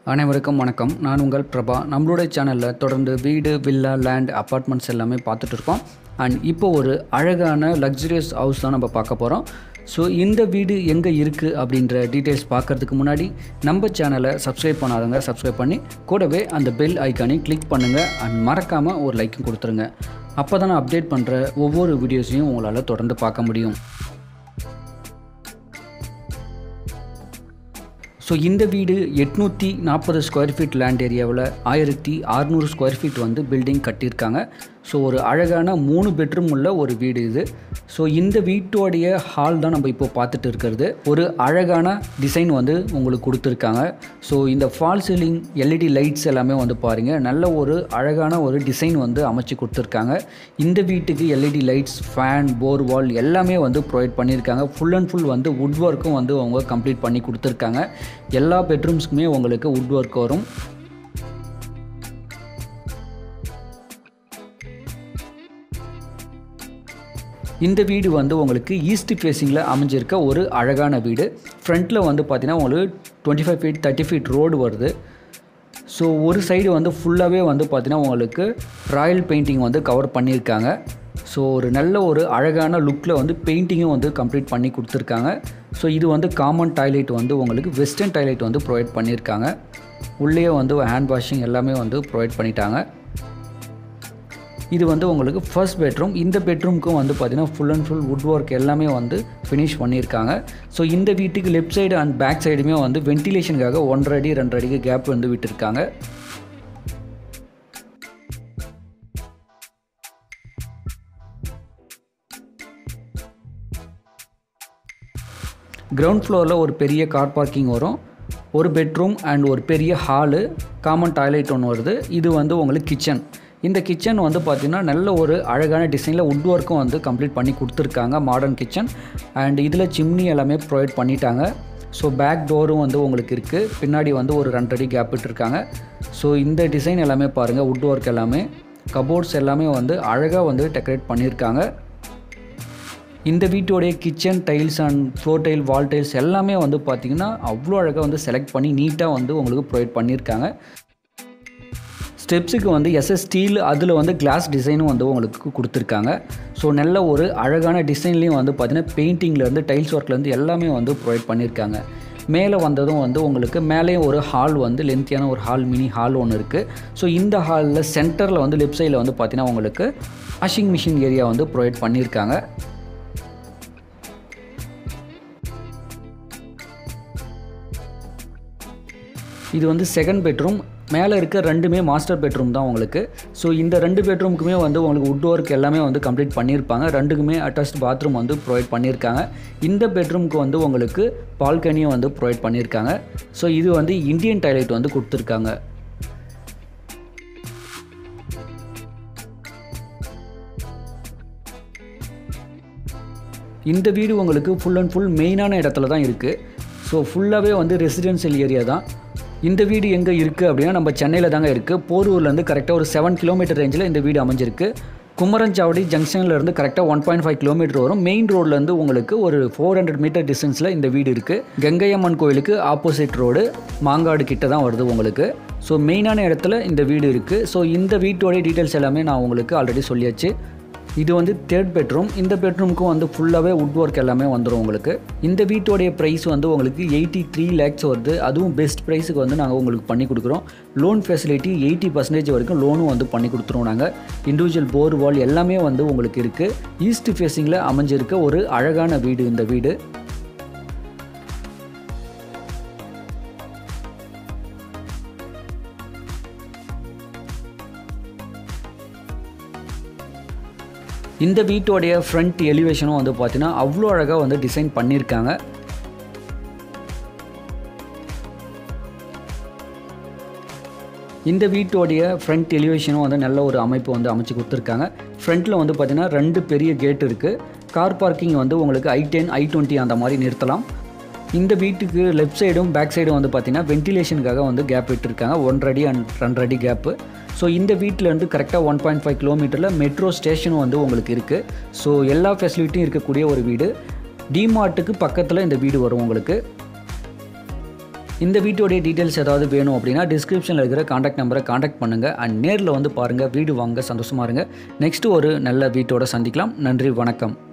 அனைவருக்கும் வணக்கம் நான் உங்கள் பிரபா நம்மளுடைய சேனலில் தொடர்ந்து வீடு வில்லா லேண்ட் அப்பார்ட்மெண்ட்ஸ் எல்லாமே பார்த்துட்டு இருக்கோம் அண்ட் இப்போ ஒரு அழகான லக்ஸரியஸ் ஹவுஸ் தான் நம்ம பார்க்க போகிறோம் ஸோ இந்த வீடு எங்கே இருக்குது அப்படின்ற டீட்டெயில்ஸ் பார்க்கறதுக்கு முன்னாடி நம்ம சேனலை சப்ஸ்கிரைப் பண்ணாதவங்க சப்ஸ்கிரைப் பண்ணி கூடவே அந்த பெல் ஐக்கானையும் கிளிக் பண்ணுங்கள் அண்ட் மறக்காமல் ஒரு லைக்கும் கொடுத்துருங்க அப்போ தான் நான் அப்டேட் பண்ணுற ஒவ்வொரு வீடியோஸையும் உங்களால் தொடர்ந்து பார்க்க முடியும் ஸோ இந்த வீடு எட்நூற்றி நாற்பது ஸ்கொயர் ஃபீட் லேண்ட் ஏரியாவில் ஆயிரத்தி அறநூறு ஸ்கொயர் ஃபீட் வந்து பில்டிங் கட்டியிருக்காங்க ஸோ ஒரு அழகான மூணு பெட்ரூம் உள்ள ஒரு வீடு இது ஸோ இந்த வீட்டோடைய ஹால் தான் நம்ம இப்போ பார்த்துட்டு இருக்கிறது ஒரு அழகான டிசைன் வந்து உங்களுக்கு கொடுத்துருக்காங்க ஸோ இந்த ஃபால் சீலிங் எல்இடி லைட்ஸ் எல்லாமே வந்து பாருங்கள் நல்ல ஒரு அழகான ஒரு டிசைன் வந்து அமைச்சு கொடுத்துருக்காங்க இந்த வீட்டுக்கு எல்இடி லைட்ஸ் ஃபேன் போர் வால் எல்லாமே வந்து ப்ரொவைட் பண்ணியிருக்காங்க ஃபுல் அண்ட் ஃபுல் வந்து வுட் ஒர்க்கும் வந்து அவங்க கம்ப்ளீட் பண்ணி கொடுத்துருக்காங்க எல்லா பெட்ரூம்ஸ்க்குமே உங்களுக்கு வுட் ஒர்க் வரும் இந்த வீடு வந்து உங்களுக்கு ஈஸ்ட் ஃபேஸிங்கில் அமைஞ்சிருக்க ஒரு அழகான வீடு ஃப்ரண்ட்டில் வந்து பார்த்தீங்கன்னா உங்களுக்கு twenty five feet thirty feet road வருது ஸோ ஒரு சைடு வந்து ஃபுல்லாகவே வந்து பார்த்தீங்கன்னா உங்களுக்கு ராயல் பெயிண்டிங் வந்து கவர் பண்ணியிருக்காங்க ஸோ ஒரு நல்ல ஒரு அழகான லுக்கில் வந்து பெயிண்டிங்கும் வந்து கம்ப்ளீட் பண்ணி கொடுத்துருக்காங்க ஸோ இது வந்து காமன் டாய்லெட் வந்து உங்களுக்கு வெஸ்டர்ன் டாய்லெட் வந்து ப்ரொவைட் பண்ணியிருக்காங்க உள்ளே வந்து ஹேண்ட் வாஷிங் எல்லாமே வந்து ப்ரொவைட் பண்ணிட்டாங்க இது வந்து உங்களுக்கு ஃபர்ஸ்ட் பெட்ரூம் இந்த பெட்ரூம்க்கும் வந்து பார்த்திங்கன்னா full and full wood work எல்லாமே வந்து ஃபினிஷ் பண்ணியிருக்காங்க ஸோ இந்த வீட்டுக்கு லெஃப்ட் சைடு அண்ட் பேக் சைடுமே வந்து வென்டிலேஷனுக்காக ஒன்றரை அடி ரெண்டரை அடிக்கு கேப் வந்து விட்டுருக்காங்க கிரவுண்ட் ஃப்ளோரில் ஒரு பெரிய கார் பார்க்கிங் வரும் ஒரு பெட்ரூம் அண்ட் ஒரு பெரிய ஹாலு காமன் டாய்லெட் ஒன்று வருது இது வந்து உங்களுக்கு கிச்சன் இந்த கிச்சன் வந்து பார்த்திங்கன்னா நல்ல ஒரு அழகான டிசைனில் வுட் ஒர்க்கும் வந்து கம்ப்ளீட் பண்ணி கொடுத்துருக்காங்க மாடர்ன் கிச்சன் அண்ட் இதில் சிம்னி எல்லாமே ப்ரொவைட் பண்ணிட்டாங்க ஸோ பேக் டோரும் வந்து உங்களுக்கு இருக்குது பின்னாடி வந்து ஒரு ரெண்டடி கேப் விட்டுருக்காங்க ஸோ இந்த டிசைன் எல்லாமே பாருங்கள் வுட் ஒர்க் எல்லாமே கபோர்ட்ஸ் எல்லாமே வந்து அழகாக வந்து டெக்கரேட் பண்ணியிருக்காங்க இந்த வீட்டோடைய kitchen tiles and floor tile wall tiles எல்லாமே வந்து பார்த்திங்கன்னா அவ்வளோ அழகாக வந்து செலக்ட் பண்ணி நீட்டாக வந்து உங்களுக்கு ப்ரொவைட் பண்ணியிருக்காங்க ஸ்டெப்ஸுக்கு வந்து எஸ்எஸ் ஸ்டீல் அதில் வந்து கிளாஸ் டிசைனும் வந்து உங்களுக்கு கொடுத்துருக்காங்க ஸோ நல்ல ஒரு அழகான டிசைன்லேயும் வந்து பார்த்திங்கன்னா பெயிண்டிங்லேருந்து டைல்ஸ் ஒர்க்லேருந்து எல்லாமே வந்து ப்ரொவைட் பண்ணியிருக்காங்க மேலே வந்ததும் வந்து உங்களுக்கு மேலேயும் ஒரு ஹால் வந்து லென்த்தியான ஒரு ஹால் மினி ஹால் ஒன்று இருக்குது ஸோ இந்த ஹாலில் சென்டரில் வந்து லெஃப்ட் சைடில் வந்து பார்த்திங்கன்னா உங்களுக்கு வாஷிங் மிஷின் ஏரியா வந்து ப்ரொவைட் பண்ணியிருக்காங்க இது வந்து செகண்ட் பெட்ரூம் மேலே இருக்க ரெண்டுமே மாஸ்டர் பெட்ரூம் தான் உங்களுக்கு ஸோ இந்த ரெண்டு பெட்ரூமுக்குமே வந்து உங்களுக்கு வுட் ஒர்க் எல்லாமே வந்து கம்ப்ளீட் பண்ணியிருப்பாங்க ரெண்டுக்குமே அட்டாச்ட் பாத்ரூம் வந்து ப்ரொவைட் பண்ணியிருக்காங்க இந்த பெட்ரூமுக்கு வந்து உங்களுக்கு பால்கனியும் வந்து ப்ரொவைட் பண்ணியிருக்காங்க ஸோ இது வந்து இந்தியன் டாய்லெட் வந்து கொடுத்துருக்காங்க இந்த வீடு உங்களுக்கு ஃபுல் அண்ட் ஃபுல் மெயினான இடத்துல தான் இருக்குது ஸோ ஃபுல்லாகவே வந்து ரெசிடென்ஷியல் ஏரியா தான் இந்த வீடு எங்கே இருக்குது அப்படின்னா நம்ம சென்னையில் தாங்க இருக்குது போரூர்லேருந்து கரெக்டாக ஒரு செவன் கிலோமீட்டர் ரேஞ்சில் இந்த வீடு அமைஞ்சிருக்கு குமரஞ்சாவடி ஜங்ஷன்லேருந்து கரெக்டாக ஒன் பாயிண்ட் ஃபைவ் கிலோமீட்டர் வரும் மெயின் ரோட்லேருந்து உங்களுக்கு ஒரு ஃபோர் ஹண்ட்ரட் மீட்டர் டிஸ்டன்ஸில் இந்த வீடு இருக்குது கங்கையம்மன் கோயிலுக்கு ஆப்போசிட் ரோடு மாங்காடு கிட்ட தான் வருது உங்களுக்கு ஸோ மெயினான இடத்துல இந்த வீடு இருக்குது ஸோ இந்த வீட்டோடைய டீட்டெயில்ஸ் எல்லாமே நான் உங்களுக்கு ஆல்ரெடி சொல்லியாச்சு இது வந்து தேர்ட் பெட்ரூம் இந்த பெட்ரூமுக்கும் வந்து ஃபுல்லாகவே வுட் ஒர்க் எல்லாமே வந்துடும் உங்களுக்கு இந்த வீட்டோடைய ப்ரைஸ் வந்து உங்களுக்கு எயிட்டி த்ரீ லேக்ஸ் வருது அதுவும் பெஸ்ட் ப்ரைஸுக்கு வந்து நாங்கள் உங்களுக்கு பண்ணி கொடுக்குறோம் லோன் ஃபெசிலிட்டி எயிட்டி பர்சன்டேஜ் வரைக்கும் லோனும் வந்து பண்ணி கொடுத்துருவோம் நாங்கள் இண்டிவிஜுவல் போர் வால் எல்லாமே வந்து உங்களுக்கு இருக்குது ஈஸ்ட் ஃபேஸிங்கில் அமைஞ்சிருக்க ஒரு அழகான வீடு இந்த வீடு இந்த வீட்டோடைய ஃப்ரண்ட் எலிவேஷனும் வந்து பார்த்தீங்கன்னா அவ்வளோ அழகாக வந்து டிசைன் பண்ணியிருக்காங்க இந்த வீட்டோடைய ஃப்ரண்ட் எலிவேஷனும் வந்து நல்ல ஒரு அமைப்பு வந்து அமைச்சு கொடுத்துருக்காங்க ஃப்ரண்ட்டில் வந்து பார்த்திங்கன்னா ரெண்டு பெரிய கேட் இருக்குது கார் பார்க்கிங் வந்து உங்களுக்கு ஐ டென் ஐ டுவெண்ட்டி அந்த மாதிரி நிறுத்தலாம் இந்த வீட்டுக்கு லெஃப்ட் சைடும் பேக் சைடும் வந்து பார்த்திங்கன்னா வென்டிலேஷனுக்காக வந்து கேப் விட்டுருக்காங்க ஒன்றரை அடி அண்ட் ரெண்டரை அடி கேப்பு ஸோ இந்த வீட்டிலேருந்து கரெக்டாக ஒன் பாயிண்ட் ஃபைவ் கிலோமீட்டரில் மெட்ரோ ஸ்டேஷனும் வந்து உங்களுக்கு இருக்குது ஸோ எல்லா ஃபெசிலிட்டியும் இருக்கக்கூடிய ஒரு வீடு டிமார்ட்டுக்கு பக்கத்தில் இந்த வீடு வரும் உங்களுக்கு இந்த வீட்டோடைய டீட்டெயில்ஸ் ஏதாவது வேணும் அப்படின்னா டிஸ்கிரிப்ஷனில் இருக்கிற காண்டாக்ட் நம்பரை காண்டாக்ட் பண்ணுங்கள் அண்ட் நேரில் வந்து பாருங்கள் வீடு வாங்க சந்தோஷமாக இருங்க நெக்ஸ்ட்டு ஒரு நல்ல வீட்டோட சந்திக்கலாம் நன்றி வணக்கம்